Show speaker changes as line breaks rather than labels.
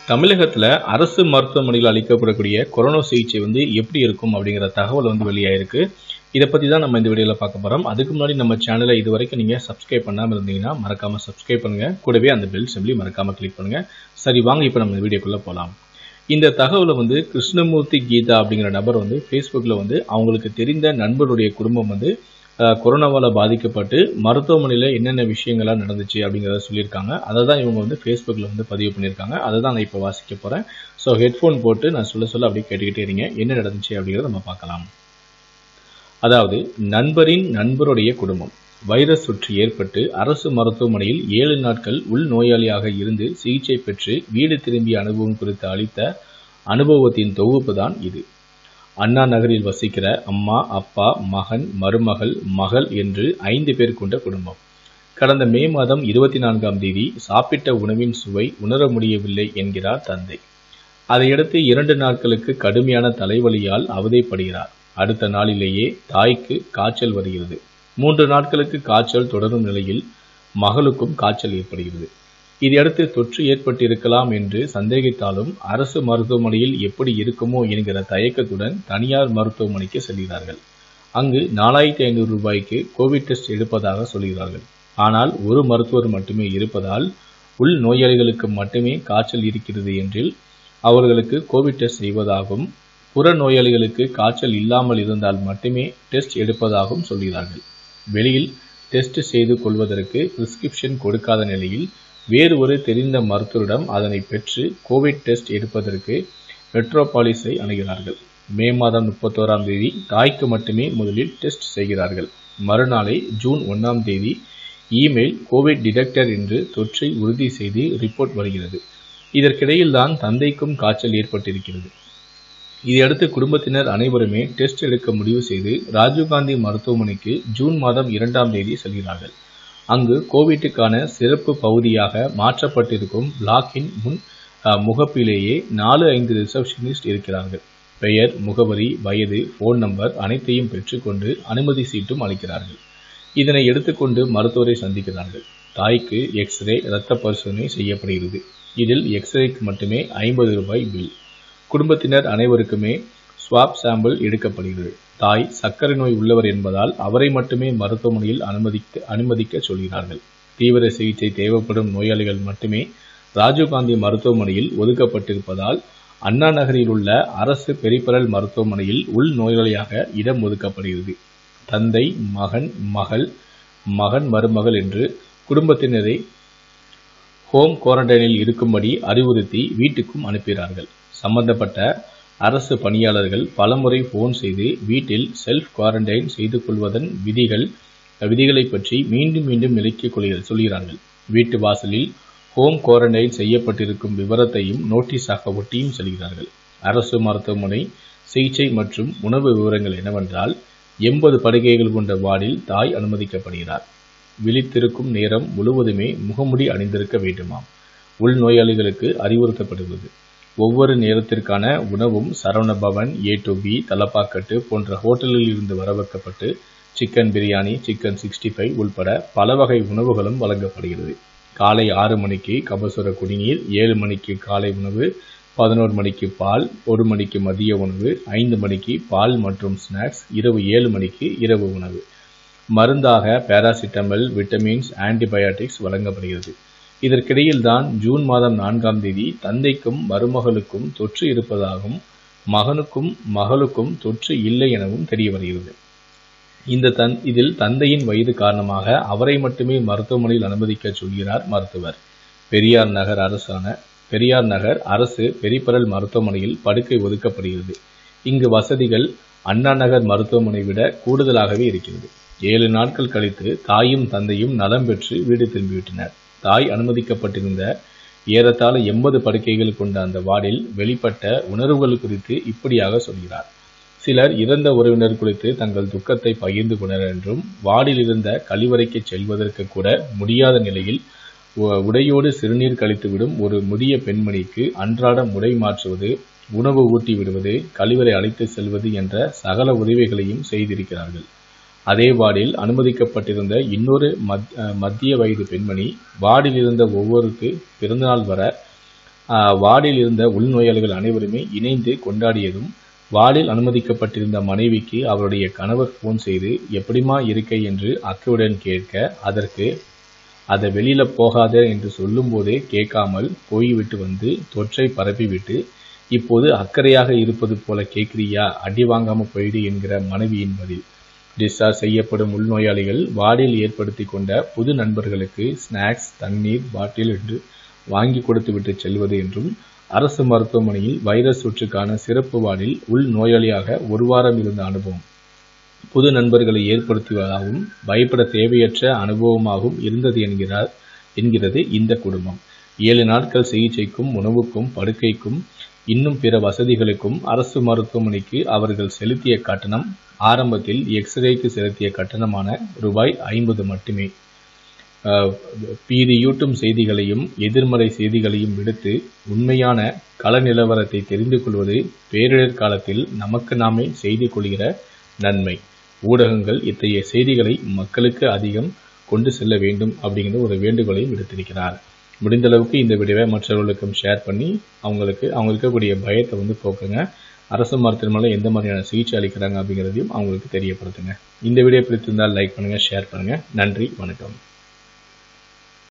தமிழகத்தில் அரசு மருத்துவமனையில் அளிக்கப்படக்கூடிய கொரோனா சிகிச்சை வந்து எப்படி இருக்கும் அப்படிங்கிற தகவல் வந்து வெளியாயிருக்கு இதை பற்றி தான் நம்ம இந்த வீடியோவில் பார்க்க போகிறோம் அதுக்கு முன்னாடி நம்ம சேனலை இது வரைக்கும் நீங்கள் சப்ஸ்கிரைப் பண்ணாமல் இருந்தீங்கன்னா மறக்காமல் சப்ஸ்கிரைப் பண்ணுங்கள் கூடவே அந்த பெல் சிம்லி மறக்காமல் கிளிக் பண்ணுங்கள் சரி வாங்க இப்போ நம்ம இந்த வீடியோக்குள்ளே போகலாம் இந்த தகவலை வந்து கிருஷ்ணமூர்த்தி கீதா அப்படிங்கிற நபர் வந்து ஃபேஸ்புக்கில் வந்து அவங்களுக்கு தெரிந்த நண்பருடைய குடும்பம் வந்து அஹ், கொரோனாவால் பாதிக்கப்பட்டு மருத்துவமனையில் என்னென்ன விஷயங்கள்லாம் நடந்துச்சு அப்படிங்கிறத சொல்லியிருக்காங்க அதை தான் இவங்க வந்து ஃபேஸ்புக்கில் வந்து பதிவு பண்ணியிருக்காங்க அதை தான் நான் இப்போ வாசிக்க போகிறேன் ஸோ ஹெட்ஃபோன் போட்டு நான் சொல்ல சொல்ல அப்படியே கேட்டுக்கிட்டே இருங்க என்ன நடந்துச்சு அப்படிங்கிறத நம்ம பார்க்கலாம் அதாவது நண்பரின் நண்பருடைய குடும்பம் வைரஸ் தொற்று ஏற்பட்டு அரசு மருத்துவமனையில் ஏழு நாட்கள் உள் நோயாளியாக இருந்து சிகிச்சை பெற்று வீடு திரும்பிய அனுபவம் குறித்து அளித்த அனுபவத்தின் தொகுப்பு தான் இது அண்ணா நகரில் வசிக்கிற அம்மா அப்பா மகன் மருமகள் மகள் என்று ஐந்து பேர் கொண்ட குடும்பம் கடந்த மே மாதம் இருபத்தி நான்காம் தேதி சாப்பிட்ட உணவின் சுவை உணர முடியவில்லை என்கிறார் தந்தை அதையடுத்து இரண்டு நாட்களுக்கு கடுமையான தலைவலியால் அவதைப்படுகிறார் அடுத்த நாளிலேயே தாய்க்கு காய்ச்சல் வருகிறது மூன்று நாட்களுக்கு காய்ச்சல் தொடரும் நிலையில் மகளுக்கும் காய்ச்சல் ஏற்படுகிறது இதையடுத்து தொற்று ஏற்பட்டிருக்கலாம் என்று சந்தேகித்தாலும் அரசு மருத்துவமனையில் எப்படி இருக்குமோ என்கிற தயக்கத்துடன் தனியார் மருத்துவமனைக்கு செல்கிறார்கள் அங்கு நாலாயிரத்தி ஐநூறு ரூபாய்க்கு கோவிட் டெஸ்ட் எடுப்பதாக சொல்கிறார்கள் ஆனால் ஒரு மருத்துவர் மட்டுமே இருப்பதால் உள் நோயாளிகளுக்கு மட்டுமே காய்ச்சல் இருக்கிறது என்றில் அவர்களுக்கு கோவிட் டெஸ்ட் செய்வதாகவும் புற நோயாளிகளுக்கு காய்ச்சல் இல்லாமல் இருந்தால் மட்டுமே டெஸ்ட் எடுப்பதாகவும் சொல்கிறார்கள் வெளியில் டெஸ்ட் செய்து கொள்வதற்கு பிரிஸ்கிரிப்ஷன் கொடுக்காத நிலையில் வேறு ஒரு தெரிந்த மருத்துவரிடம் அதனை பெற்று கோவிட் டெஸ்ட் எடுப்பதற்கு மெட்ரோபாலிஸை அணுகிறார்கள் மே மாதம் முப்பத்தோராம் தேதி தாய்க்கு மட்டுமே முதலில் டெஸ்ட் செய்கிறார்கள் மறுநாளை ஜூன் ஒன்றாம் தேதி இமெயில் கோவிட் டிடெக்டர் என்று தொற்றை உறுதி செய்து ரிப்போர்ட் வருகிறது இதற்கிடையில் தான் தந்தைக்கும் காய்ச்சல் ஏற்பட்டிருக்கிறது இதையடுத்து குடும்பத்தினர் அனைவருமே டெஸ்ட் எடுக்க முடிவு செய்து ராஜீவ்காந்தி மருத்துவமனைக்கு ஜூன் மாதம் இரண்டாம் தேதி செல்கிறார்கள் அங்கு கோவிட்டுக்கான சிறப்பு பகுதியாக மாற்றப்பட்டிருக்கும் பிளாக்கின் முன் அஹ், முகப்பிலேயே நாலு ஐந்து ரிசப்ஷனிஸ்ட் இருக்கிறார்கள் பெயர் முகவரி வயது ஃபோன் நம்பர் அனைத்தையும் பெற்றுக்கொண்டு அனுமதி சீட்டும் அளிக்கிறார்கள் இதனை எடுத்துக்கொண்டு மருத்துவரை சந்திக்கிறார்கள் தாய்க்கு எக்ஸ்ரே இரத்த பரிசோதனை செய்யப்படுகிறது இதில் எக்ஸ்ரேக்கு மட்டுமே ஐம்பது ரூபாய் பில் குடும்பத்தினர் அனைவருக்குமே ஸ்வாப் சாம்பிள் எடுக்கப்படுகிறது தாய் சர்க்கரை நோய் உள்ளவர் என்பதால் அவரை மட்டுமே மருத்துவமனையில் அனுமதிக்க அனுமதிக்க சொல்கிறார்கள் தீவிர சிகிச்சை தேவைப்படும் நோயாளிகள் மட்டுமே ராஜீவ்காந்தி மருத்துவமனையில் ஒதுக்கப்பட்டிருப்பதால் அண்ணா நகரில் உள்ள அரசு பெரிபரல் மருத்துவமனையில் உள் நோயாளியாக இடம் ஒதுக்கப்படுகிறது தந்தை மகன் மகள் மகன் மருமகள் என்று குடும்பத்தினரை ஹோம் குவாரண்டைனில் இருக்கும்படி அறிவுறுத்தி வீட்டுக்கும் அனுப்புகிறார்கள் சம்பந்தப்பட்ட அரசு பணியாளர்கள் பலமுறை ஃபோன் செய்து வீட்டில் செல்ஃப் குவாரண்டைன் செய்து கொள்வதன் விதிகள் விதிகளை பற்றி மீண்டும் மீண்டும் விளக்கிக் கொள்கிற சொல்கிறார்கள் வீட்டு வாசலில் ஹோம் குவாரண்டைன் செய்யப்பட்டிருக்கும் விவரத்தையும் நோட்டீஸாக ஒட்டியும் செல்கிறார்கள் அரசு மருத்துவமனை சிகிச்சை மற்றும் உணவு விவரங்கள் என்னவென்றால் எண்பது படுக்கைகள் கொண்ட வார்டில் தாய் அனுமதிக்கப்படுகிறார் விழித்திருக்கும் நேரம் முழுவதுமே முகமுடி அணிந்திருக்க வேண்டுமாம் உள்நோயாளிகளுக்கு அறிவுறுத்தப்படுவது ஒவ்வொரு நேரத்திற்கான உணவும் Saravana Bhavan A to B Thalappakatti போன்ற ஹோட்டலில் இருந்து வரவைக்கப்பட்டு chicken biryani chicken sixty five உள்பட பல வகை உணவுகளும் வழங்கப்படுகிறது காலை ஆறு மணிக்கு கபசுர குடிநீர் ஏழு மணிக்கு காலை உணவு பதினோரு மணிக்கு பால் ஒரு மணிக்கு மதிய உணவு ஐந்து மணிக்கு பால் மற்றும் ஸ்நாக்ஸ் இரவு ஏழு மணிக்கு இரவு உணவு மருந்தாக பேராசிட்டமல் விட்டமின்ஸ் ஆன்டிபயாட்டிக்ஸ் வழங்கப்படுகிறது இதற்கிடையில் தான் ஜூன் மாதம் நான்காம் தேதி தந்தைக்கும் மருமகளுக்கும் தொற்று இருப்பதாகவும் மகனுக்கும் மகளுக்கும் தொற்று இல்லை எனவும் தெரிய வருகிறது இந்த தன் இதில் தந்தையின் வயது காரணமாக அவரை மட்டுமே மருத்துவமனையில் அனுமதிக்க சொல்கிறார் மருத்துவர் பெரியார் நகர் அரசான பெரியார் நகர் அரசு பெரிபரல் மருத்துவமனையில் படுக்கை ஒதுக்கப்படுகிறது இங்கு வசதிகள் அண்ணா நகர் மருத்துவமனை விட கூடுதலாகவே இருக்கிறது ஏழு நாட்கள் கழித்து தாயும் தந்தையும் நலம் பெற்று வீடு திரும்பிவிட்டனர் தாய் அனுமதிக்கப்பட்டிருந்த ஏறத்தாழ எண்பது படுக்கைகள் கொண்ட அந்த வார்டில் வெளிப்பட்ட உணர்வுகள் குறித்து இப்படியாக சொல்கிறார் சிலர் இறந்த உறவினர் குறித்து தங்கள் துக்கத்தை பகிர்ந்து கொண்டனர் என்றும் வார்டில் இருந்த கழிவறைக்கு செல்வதற்கு கூட முடியாத நிலையில் உ- உடையோடு சிறுநீர் கழித்துவிடும் ஒரு முதிய பெண்மணிக்கு அன்றாடம் உடை மாற்றுவது உணவு ஊட்டி விடுவது கழிவறை அழைத்து செல்வது என்ற சகல உதவிகளையும் செய்திருக்கிறார்கள் அதே வார்டில் அனுமதிக்கப்பட்டிருந்த இன்னொரு மத் அஹ் மத்திய வயது பெண்மணி வார்டில் இருந்த ஒவ்வொருக்கு பிறந்தநாள் வர ஆஹ், வார்டில் இருந்த உள்நோயாளிகள் அனைவருமே இணைந்து கொண்டாடியதும் வார்டில் அனுமதிக்கப்பட்டிருந்த மனைவிக்கு அவருடைய கணவர் ஃபோன் செய்து எப்படிமா இருக்கை என்று அக்கவுடன் கேட்க அதற்கு அதை வெளியில போகாத என்று சொல்லும்போதே கேட்காமல் போய்விட்டு வந்து தொற்றை பரப்பிவிட்டு இப்போது அக்கறையாக இருப்பது போல கேட்கிறியா அடி வாங்காம போயிடு என்கிற மனைவியின் பதில் டிஸ்சார்ஜ் செய்யப்படும் உள்நோயாளிகள் வார்டில் ஏற்படுத்தி கொண்ட புது நண்பர்களுக்கு ஸ்நாக்ஸ் தண்ணீர் பாட்டில் என்று வாங்கி கொடுத்து விட்டு செல்வது என்றும் அரசு மருத்துவமனையில் வைரஸ் தொற்றுக்கான சிறப்பு வார்டில் உள் நோயாளியாக ஒரு வாரம் இருந்த அனுபவம் புது நண்பர்களை ஏற்படுத்துவதாகவும் பயப்பட தேவையற்ற அனுபவமாகவும் இருந்தது என்கிறார் என்கிறது இந்த குடும்பம் ஏழு நாட்கள் சிகிச்சைக்கும் உணவுக்கும் படுக்கைக்கும் இன்னும் பிற வசதிகளுக்கும் அரசு மருத்துவமனைக்கு அவர்கள் செலுத்திய கட்டணம் ஆரம்பத்தில் எக்ஸ்ரேக்கு செலுத்திய கட்டணமான ரூபாய் ஐம்பது மட்டுமே அஹ், பீதியூட்டும் செய்திகளையும் எதிர்மறை செய்திகளையும் விடுத்து உண்மையான கள நிலவரத்தை தெரிந்து கொள்வது பேரிடர் காலத்தில் நமக்கு நாமே செய்து கொள்கிற நன்மை ஊடகங்கள் இத்தகைய செய்திகளை மக்களுக்கு அதிகம் கொண்டு செல்ல வேண்டும் அப்படிங்கிற ஒரு வேண்டுகோளையும் விடுத்திருக்கிறார் முடிந்த அளவுக்கு இந்த வீடியோவை மற்றவர்களுக்கும் ஷேர் பண்ணி அவங்களுக்கு அவங்க இருக்கக்கூடிய பயத்தை வந்து போக்குங்க அரசு மருத்துவமனையில் எந்த மாதிரியான சிகிச்சை அளிக்கிறாங்க அப்படிங்கிறதையும் அவங்களுக்கு தெரியப்படுத்துங்க இந்த வீடியோ பிடித்திருந்தால் லைக் பண்ணுங்க ஷேர் பண்ணுங்க நன்றி வணக்கம்